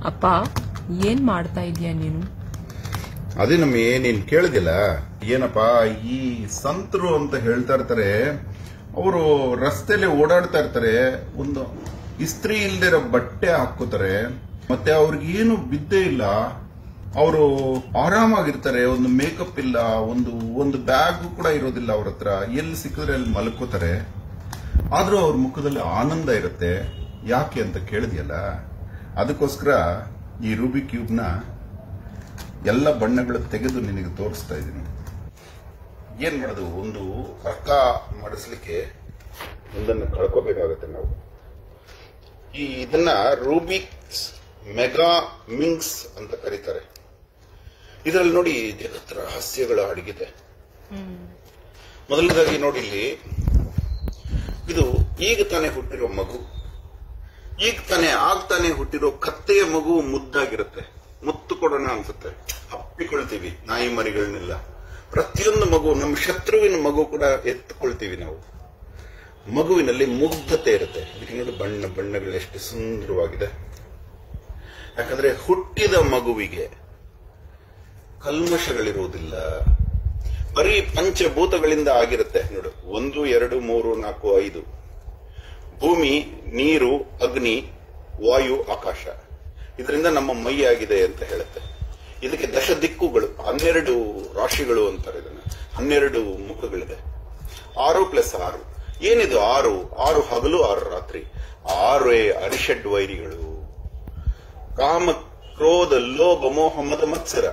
ಅಪ್ಪ ಏನ್ ಮಾಡ್ತಾ ಇದೀಯ ನೀನು ಅದೇ ನಮ್ಮಿ ನೀನ್ ಕೇಳಿದಿಲ್ಲ ಏನಪ್ಪ ಈ ಸಂತರು ಅಂತ ಹೇಳ್ತಾ ಇರ್ತಾರೆ ಅವರು ರಸ್ತೆಯಲ್ಲಿ ಓಡಾಡ್ತಾ ಇರ್ತಾರೆ ಒಂದು ಇಸ್ತ್ರಿ ಇಲ್ದಿರೋ ಬಟ್ಟೆ ಹಾಕೋತಾರೆ ಮತ್ತೆ ಅವ್ರಿಗೇನು ಬಿದ್ದೇ ಇಲ್ಲ ಅವರು ಆರಾಮಾಗಿರ್ತಾರೆ ಒಂದು ಮೇಕಪ್ ಇಲ್ಲ ಒಂದು ಒಂದು ಬ್ಯಾಗ್ ಕೂಡ ಇರೋದಿಲ್ಲ ಅವ್ರ ಹತ್ರ ಎಲ್ಲಿ ಸಿಕ್ಕಿದ್ರೆ ಅಲ್ಲಿ ಮಲ್ಕೋತಾರೆ ಆದ್ರೂ ಅವ್ರ ಮುಖದಲ್ಲಿ ಆನಂದ ಇರುತ್ತೆ ಯಾಕೆ ಅಂತ ಕೇಳಿದ್ಯಲ್ಲ ಅದಕ್ಕೋಸ್ಕರ ಈ ರೂಬಿ ಕ್ಯೂಬ್ನ ಎಲ್ಲ ಬಣ್ಣಗಳು ತೆಗೆದು ನಿನಗೆ ತೋರಿಸ್ತಾ ಇದ್ದೀನಿ ಏನ್ ಮಾಡೋದು ಒಂದು ಅರ್ಕ ಮಾಡಿಸ್ಲಿಕ್ಕೆ ಒಂದನ್ನು ಕಳ್ಕೋಬೇಕಾಗತ್ತೆ ನಾವು ಈ ಇದನ್ನ ರೂಬಿಕ್ಸ್ ಮೆಗಾ ಮಿಂಗ್ಸ್ ಅಂತ ಕರೀತಾರೆ ಇದರಲ್ಲಿ ನೋಡಿ ಜಗತ್ ರಹಸ್ಯಗಳ ಅಡಗಿದೆ ಮೊದಲನೇದಾಗಿ ನೋಡಿ ಇಲ್ಲಿ ಇದು ಈಗ ತಾನೇ ಹುಟ್ಟಿರೋ ಮಗು ಈಗ ತಾನೇ ಆಗ್ತಾನೆ ಹುಟ್ಟಿರೋ ಕತ್ತೆಯ ಮಗು ಮುದ್ದಾಗಿರುತ್ತೆ ಮುತ್ತು ಕೊಡೋಣ ಅನ್ಸುತ್ತೆ ಅಪ್ಪಿಕೊಳ್ತೀವಿ ನಾಯಿ ಮರಿಗಳನ್ನೆಲ್ಲ ಪ್ರತಿಯೊಂದು ಮಗು ನಮ್ಮ ಶತ್ರುವಿನ ಮಗು ಕೂಡ ಎತ್ತುಕೊಳ್ತೀವಿ ನಾವು ಮಗುವಿನಲ್ಲಿ ಮುಗ್ಧತೆ ಇರುತ್ತೆ ಇದಕ್ಕೆ ನೋಡಿ ಬಣ್ಣ ಬಣ್ಣಗಳು ಎಷ್ಟು ಸುಂದರವಾಗಿದೆ ಯಾಕಂದ್ರೆ ಹುಟ್ಟಿದ ಮಗುವಿಗೆ ಕಲ್ಮಶಗಳಿರುವುದಿಲ್ಲ ಬರೀ ಪಂಚಭೂತಗಳಿಂದ ಆಗಿರುತ್ತೆ ನೋಡು ಒಂದು ಎರಡು ಮೂರು ನಾಲ್ಕು ಐದು ಭೂಮಿ ನೀರು ಅಗ್ನಿ ವಾಯು ಆಕಾಶ ಇದರಿಂದ ನಮ್ಮ ಮೈ ಆಗಿದೆ ಅಂತ ಹೇಳುತ್ತೆ ಇದಕ್ಕೆ ದಶ ದಿಕ್ಕುಗಳು ಹನ್ನೆರಡು ರಾಶಿಗಳು ಅಂತಾರೆ ಇದನ್ನ ಹನ್ನೆರಡು ಮುಖಗಳಿದೆ ಆರು ಪ್ಲಸ್ ಆರು ಏನಿದು ಆರು ಆರು ಹಗಲು ಆರು ರಾತ್ರಿ ಆರೇ ಅರಿಷಡ್ ವೈರಿಗಳು ಕಾಮ ಕ್ರೋಧ ಲೋಭ ಮೋಹ ಮದ ಮತ್ಸರ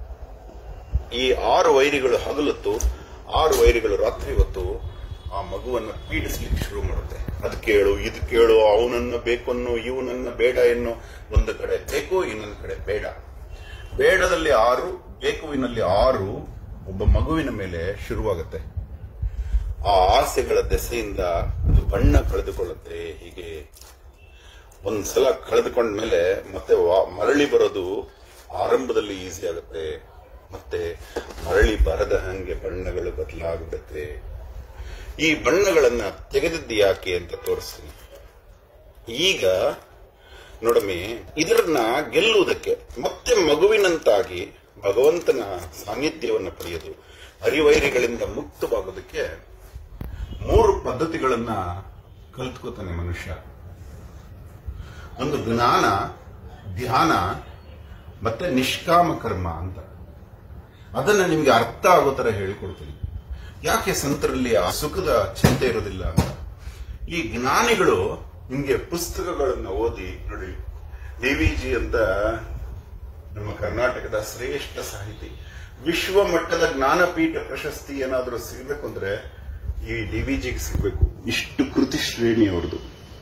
ಈ ಆರು ವೈರಿಗಳು ಹಗಲೊತ್ತು ಆರು ವೈರಿಗಳು ರಾತ್ರಿ ಹೊತ್ತು ಆ ಮಗುವನ್ನ ಪೀಡಿಸ್ಲಿಕ್ಕೆ ಶುರು ಮಾಡುತ್ತೆ ಅದು ಕೇಳು ಇದು ಕೇಳು ಅವನನ್ನ ಬೇಕನ್ನು ಇವನನ್ನ ಬೇಡ ಎನ್ನು ಒಂದು ಕಡೆ ಬೇಕು ಇನ್ನೊಂದು ಕಡೆ ಬೇಡ ಬೇಡದಲ್ಲಿ ಆರು ಬೇಕುವಿನಲ್ಲಿ ಆರು ಒಬ್ಬ ಮಗುವಿನ ಮೇಲೆ ಶುರುವಾಗುತ್ತೆ ಆ ಆಸೆಗಳ ದೆಸೆಯಿಂದ ಅದು ಬಣ್ಣ ಕಳೆದುಕೊಳ್ಳುತ್ತೆ ಹೀಗೆ ಒಂದ್ಸಲ ಕಳೆದುಕೊಂಡ್ಮೇಲೆ ಮತ್ತೆ ವಾ- ಮರಳಿ ಬರೋದು ಆರಂಭದಲ್ಲಿ ಈಸಿ ಆಗುತ್ತೆ ಮತ್ತೆ ಮರಳಿ ಬರದ ಹಂಗೆ ಬಣ್ಣಗಳು ಬದಲಾಗುತ್ತೆ ಈ ಬಣ್ಣಗಳನ್ನ ತೆಗೆದಿದ್ದು ಯಾಕೆ ಅಂತ ತೋರಿಸ್ತೀನಿ ಈಗ ನೋಡಮ್ಮಿ ಇದನ್ನ ಗೆಲ್ಲುವುದಕ್ಕೆ ಮತ್ತೆ ಮಗುವಿನಂತಾಗಿ ಭಗವಂತನ ಸಾನ್ನಿಧ್ಯವನ್ನು ಪಡೆಯೋದು ಹರಿವೈರಿಗಳಿಂದ ಮುಕ್ತವಾಗೋದಕ್ಕೆ ಮೂರು ಪದ್ಧತಿಗಳನ್ನ ಕಲ್ತ್ಕೋತಾನೆ ಮನುಷ್ಯ ಒಂದು ಜ್ಞಾನ ಧ್ಯಾನ ಮತ್ತೆ ನಿಷ್ಕಾಮ ಕರ್ಮ ಅಂತ ಅದನ್ನ ನಿಮಗೆ ಅರ್ಥ ಆಗೋ ತರ ಹೇಳಿಕೊಡ್ತೀನಿ ಯಾಕೆ ಸಂತರಲ್ಲಿ ಆ ಸುಖದ ಚಿಂತೆ ಇರೋದಿಲ್ಲ ಅಂತ ಈ ಜ್ಞಾನಿಗಳು ನಿಮ್ಗೆ ಪುಸ್ತಕಗಳನ್ನು ಓದಿ ನೋಡಿ ಡಿ ವಿ ಜಿ ಅಂತ ನಮ್ಮ ಕರ್ನಾಟಕದ ಶ್ರೇಷ್ಠ ಸಾಹಿತಿ ವಿಶ್ವ ಮಟ್ಟದ ಜ್ಞಾನಪೀಠ ಪ್ರಶಸ್ತಿ ಏನಾದರೂ ಸಿಗಬೇಕು ಅಂದ್ರೆ ಈ ಡಿ ವಿ ಜಿಗೆ ಸಿಗಬೇಕು ಇಷ್ಟು ಕೃತಿ ಶ್ರೇಣಿ ಅವ್ರದ್ದು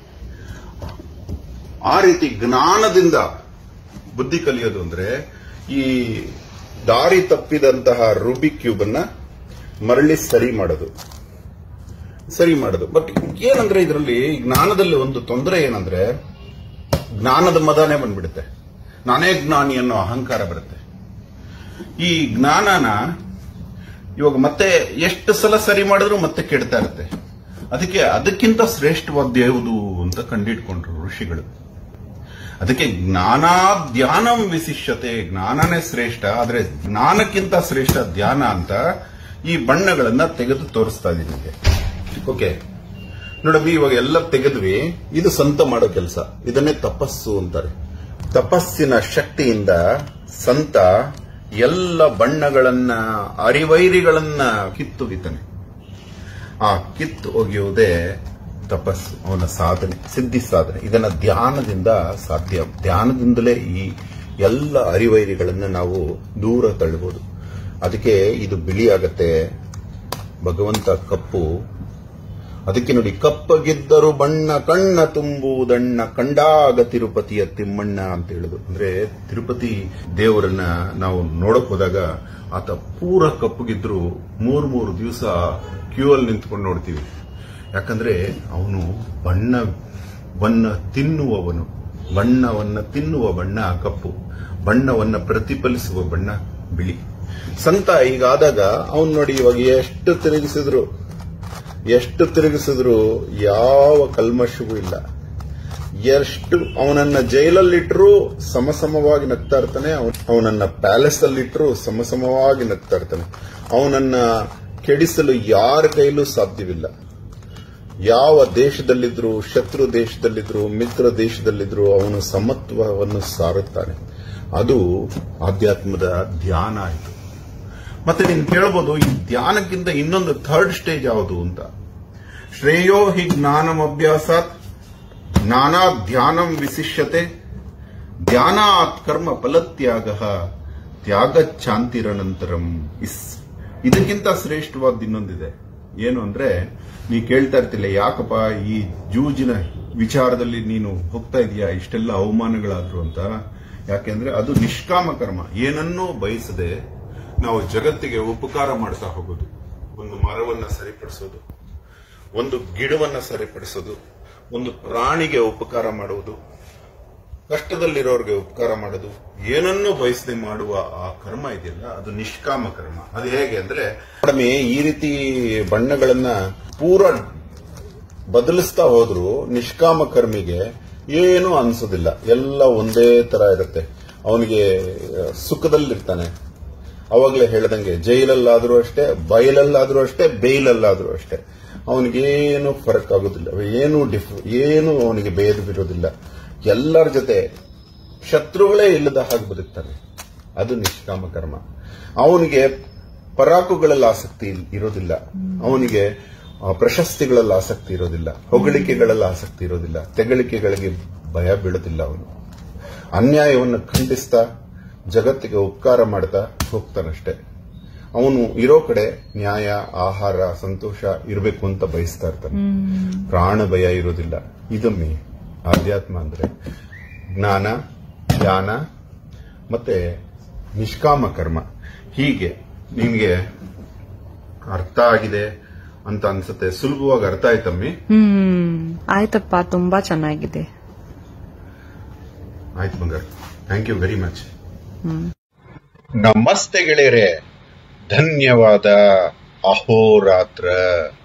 ಆ ರೀತಿ ಜ್ಞಾನದಿಂದ ಬುದ್ಧಿ ಕಲಿಯೋದು ಅಂದ್ರೆ ಈ ದಾರಿ ತಪ್ಪಿದಂತಹ ರೂಬಿ ಕ್ಯೂಬ್ ಅನ್ನ ಮರಳಿ ಸರಿ ಮಾಡೋದು ಸರಿ ಮಾಡೋದು ಬಟ್ ಏನಂದ್ರೆ ಇದರಲ್ಲಿ ಜ್ಞಾನದಲ್ಲಿ ಒಂದು ತೊಂದರೆ ಏನಂದ್ರೆ ಜ್ಞಾನದ ಮದನೇ ಬಂದ್ಬಿಡುತ್ತೆ ನಾನೇ ಜ್ಞಾನಿ ಅನ್ನೋ ಅಹಂಕಾರ ಬರುತ್ತೆ ಈ ಜ್ಞಾನನ ಇವಾಗ ಮತ್ತೆ ಎಷ್ಟು ಸಲ ಸರಿ ಮಾಡಿದ್ರು ಮತ್ತೆ ಕೆಡ್ತಾ ಇರುತ್ತೆ ಅದಕ್ಕೆ ಅದಕ್ಕಿಂತ ಶ್ರೇಷ್ಠವಾದ ಯಾವುದು ಅಂತ ಕಂಡಿಡ್ಕೊಂಡ್ರು ಋಷಿಗಳು ಅದಕ್ಕೆ ಜ್ಞಾನಾಧ್ಯಾನಂ ವಿಶಿಷ್ಯತೆ ಜ್ಞಾನನೇ ಶ್ರೇಷ್ಠ ಆದ್ರೆ ಜ್ಞಾನಕ್ಕಿಂತ ಶ್ರೇಷ್ಠ ಧ್ಯಾನ ಅಂತ ಈ ಬಣ್ಣಗಳನ್ನ ತೆಗೆದು ತೋರಿಸ್ತಾ ಇದ್ದೀನಿ ನಿಮಗೆ ಓಕೆ ನೋಡಮ್ಮಿ ಇವಾಗ ಎಲ್ಲ ತೆಗೆದ್ವಿ ಇದು ಸಂತ ಮಾಡೋ ಕೆಲಸ ಇದನ್ನೇ ತಪಸ್ಸು ಅಂತಾರೆ ತಪಸ್ಸಿನ ಶಕ್ತಿಯಿಂದ ಸಂತ ಎಲ್ಲ ಬಣ್ಣಗಳನ್ನ ಅರಿವೈರಿಗಳನ್ನ ಕಿತ್ತೊಗಿತಾನೆ ಆ ಕಿತ್ತು ಒಗೆಯುವುದೇ ತಪಸ್ಸು ಅವನ ಸಾಧನೆ ಸಿದ್ಧಿ ಸಾಧನೆ ಇದನ್ನ ಧ್ಯಾನದಿಂದ ಸಾಧ್ಯ ಧ್ಯಾನದಿಂದಲೇ ಈ ಎಲ್ಲ ಅರಿವೈರಿಗಳನ್ನ ನಾವು ದೂರ ತಳ್ಳಬಹುದು ಅದಕ್ಕೆ ಇದು ಬಿಳಿ ಆಗತ್ತೆ ಭಗವಂತ ಕಪ್ಪು ಅದಕ್ಕೆ ನೋಡಿ ಕಪ್ಪಗಿದ್ದರು ಬಣ್ಣ ಕಣ್ಣ ತುಂಬುವುದಣ್ಣ ಕಂಡಾಗ ತಿರುಪತಿಯ ತಿಮ್ಮಣ್ಣ ಅಂತ ಹೇಳುದು ಅಂದ್ರೆ ತಿರುಪತಿ ದೇವರನ್ನ ನಾವು ನೋಡಕ್ ಹೋದಾಗ ಆತ ಪೂರ ಕಪ್ಪಗಿದ್ರು ಮೂರ್ ಮೂರು ದಿವಸ ಕ್ಯೂ ಅಲ್ಲಿ ನಿಂತ್ಕೊಂಡು ನೋಡ್ತೀವಿ ಯಾಕಂದ್ರೆ ಅವನು ಬಣ್ಣವನ್ನ ತಿನ್ನುವವನು ಬಣ್ಣವನ್ನ ತಿನ್ನುವ ಬಣ್ಣ ಕಪ್ಪು ಬಣ್ಣವನ್ನ ಪ್ರತಿಫಲಿಸುವ ಬಣ್ಣ ಬಿಳಿ ಸಂತ ಈಗಾದಾಗ ಅವನು ನೋಡಿ ಇವಾಗ ಎಷ್ಟು ತಿರುಗಿಸಿದ್ರು ಎಷ್ಟು ತಿರುಗಿಸಿದ್ರು ಯಾವ ಕಲ್ಮಶವೂ ಇಲ್ಲ ಎಷ್ಟು ಅವನನ್ನ ಜೈಲಲ್ಲಿಟ್ಟರು ಸಮಸಮವಾಗಿ ನಗ್ತಾ ಇರ್ತಾನೆ ಅವನ್- ಅವನನ್ನ ಪ್ಯಾಲೇಸ್ ಅಲ್ಲಿಟ್ಟರು ಸಮಸಮವಾಗಿ ನಗ್ತಾ ಇರ್ತಾನೆ ಅವನನ್ನ ಕೆಡಿಸಲು ಯಾರ ಕೈಲೂ ಸಾಧ್ಯವಿಲ್ಲ ಯಾವ ದೇಶದಲ್ಲಿದ್ರು ಶತ್ರು ದೇಶದಲ್ಲಿದ್ರು ಮಿತ್ರ ದೇಶದಲ್ಲಿದ್ರು ಅವನು ಸಮತ್ವವನ್ನು ಸಾರುತ್ತಾನೆ ಅದು ಆಧ್ಯಾತ್ಮದ ಧ್ಯಾನ ಆಯಿತು ಮತ್ತೆ ನೀನು ಕೇಳಬಹುದು ಈ ಧ್ಯಾನಕ್ಕಿಂತ ಇನ್ನೊಂದು ಥರ್ಡ್ ಸ್ಟೇಜ್ ಯಾವುದು ಅಂತ ಶ್ರೇಯೋ ಹಿ ಜ್ಞಾನಂ ಅಭ್ಯಾಸಾತ್ ಜ್ಞಾನಾ ಧ್ಯಾನಂ ವಿಶಿಷ್ಯತೆ ಧ್ಯಾನಾತ್ ಕರ್ಮ ಫಲತ್ಯಾಗ ತ್ಯಾಗ ಚಾಂತಿರನಂತರಂ ಇಸ್ ಇದಕ್ಕಿಂತ ಶ್ರೇಷ್ಠವಾದ ಇನ್ನೊಂದಿದೆ ಏನು ಅಂದ್ರೆ ನೀ ಕೇಳ್ತಾ ಇರ್ತಿಲ್ಲ ಯಾಕಪ್ಪ ಈ ಜೂಜಿನ ವಿಚಾರದಲ್ಲಿ ನೀನು ಹೋಗ್ತಾ ಇದೀಯಾ ಇಷ್ಟೆಲ್ಲ ಅವಮಾನಗಳಾದ್ರು ಅಂತ ಯಾಕೆಂದ್ರೆ ಅದು ನಿಷ್ಕಾಮ ಕರ್ಮ ಏನನ್ನೂ ಬಯಸದೆ ನಾವು ಜಗತ್ತಿಗೆ ಉಪಕಾರ ಮಾಡ್ತಾ ಹೋಗೋದು ಒಂದು ಮರವನ್ನ ಸರಿಪಡಿಸೋದು ಒಂದು ಗಿಡವನ್ನ ಸರಿಪಡಿಸೋದು ಒಂದು ಪ್ರಾಣಿಗೆ ಉಪಕಾರ ಮಾಡುವುದು ಕಷ್ಟದಲ್ಲಿರೋರಿಗೆ ಉಪಕಾರ ಮಾಡೋದು ಏನನ್ನೂ ಬಯಸದೆ ಮಾಡುವ ಆ ಕರ್ಮ ಇದೆಯಲ್ಲ ಅದು ನಿಷ್ಕಾಮ ಕರ್ಮ ಅದು ಹೇಗೆ ಅಂದ್ರೆ ಕಡಿಮೆ ಈ ರೀತಿ ಬಣ್ಣಗಳನ್ನ ಪೂರ ಬದಲಿಸ್ತಾ ಹೋದ್ರು ನಿಷ್ಕಾಮ ಕರ್ಮಿಗೆ ಏನು ಅನ್ಸೋದಿಲ್ಲ ಎಲ್ಲ ಒಂದೇ ತರ ಇರುತ್ತೆ ಅವನಿಗೆ ಸುಖದಲ್ಲಿರ್ತಾನೆ ಅವಾಗಲೇ ಹೇಳ್ದಂಗೆ ಜೈಲಲ್ಲಾದ್ರೂ ಅಷ್ಟೇ ಬಯಲಲ್ಲಾದ್ರೂ ಅಷ್ಟೇ ಬೇಯ್ಲಲ್ಲಾದ್ರೂ ಅಷ್ಟೇ ಅವನಿಗೇನು ಫರಕ್ ಆಗೋದಿಲ್ಲ ಏನು ಡಿಫ್ ಏನು ಅವನಿಗೆ ಭೇದ ಬಿರೋದಿಲ್ಲ ಎಲ್ಲರ ಜೊತೆ ಶತ್ರುಗಳೇ ಇಲ್ಲದ ಹಾಗೆ ಬದುಕ್ತಾನೆ ಅದು ನಿಷ್ಕಾಮ ಕರ್ಮ ಅವನಿಗೆ ಪರಾಕುಗಳಲ್ಲಿ ಆಸಕ್ತಿ ಇರೋದಿಲ್ಲ ಅವನಿಗೆ ಆ, ಪ್ರಶಸ್ತಿಗಳಲ್ಲಿ ಆಸಕ್ತಿ ಇರೋದಿಲ್ಲ ಹೊಗಳಿಕೆಗಳಲ್ಲಿ ಆಸಕ್ತಿ ಇರೋದಿಲ್ಲ ತೆಗಳಿಕೆಗಳಿಗೆ ಭಯ ಬೀಳೋದಿಲ್ಲ ಅವನು ಅನ್ಯಾಯವನ್ನು ಖಂಡಿಸ್ತಾ ಜಗತ್ತಿಗೆ ಉಪಕಾರ ಮಾಡ್ತಾ ಹೋಗ್ತಾನಷ್ಟೇ ಅವನು ಇರೋ ಕಡೆ ನ್ಯಾಯ ಆಹಾರ ಸಂತೋಷ ಇರಬೇಕು ಅಂತ ಬಯಸ್ತಾ ಇರ್ತಾನೆ ಪ್ರಾಣ ಭಯ ಇರೋದಿಲ್ಲ ಇದೊಮ್ಮೆ ಆಧ್ಯಾತ್ಮ ಅಂದ್ರೆ ಜ್ಞಾನ ಧ್ಯಾನ ಮತ್ತೆ ನಿಷ್ಕಾಮ ಕರ್ಮ ಹೀಗೆ ನಿಮ್ಗೆ ಅರ್ಥ ಆಗಿದೆ ಅಂತ ಅನ್ಸುತ್ತೆ ಸುಲಭವಾಗಿ ಅರ್ಥ ಆಯ್ತಮ್ಮಿ ಹ್ಮ್ ಆಯ್ತಪ್ಪ ತುಂಬಾ ಚೆನ್ನಾಗಿದೆ ಆಯ್ತು ಬಂಗಾರ ಥ್ಯಾಂಕ್ ಯು ವೆರಿ ಮಚ್ ನಮಸ್ತೆ ಗೆಳೆಯರೆ ಧನ್ಯವಾದ ಅಹೋರಾತ್ರ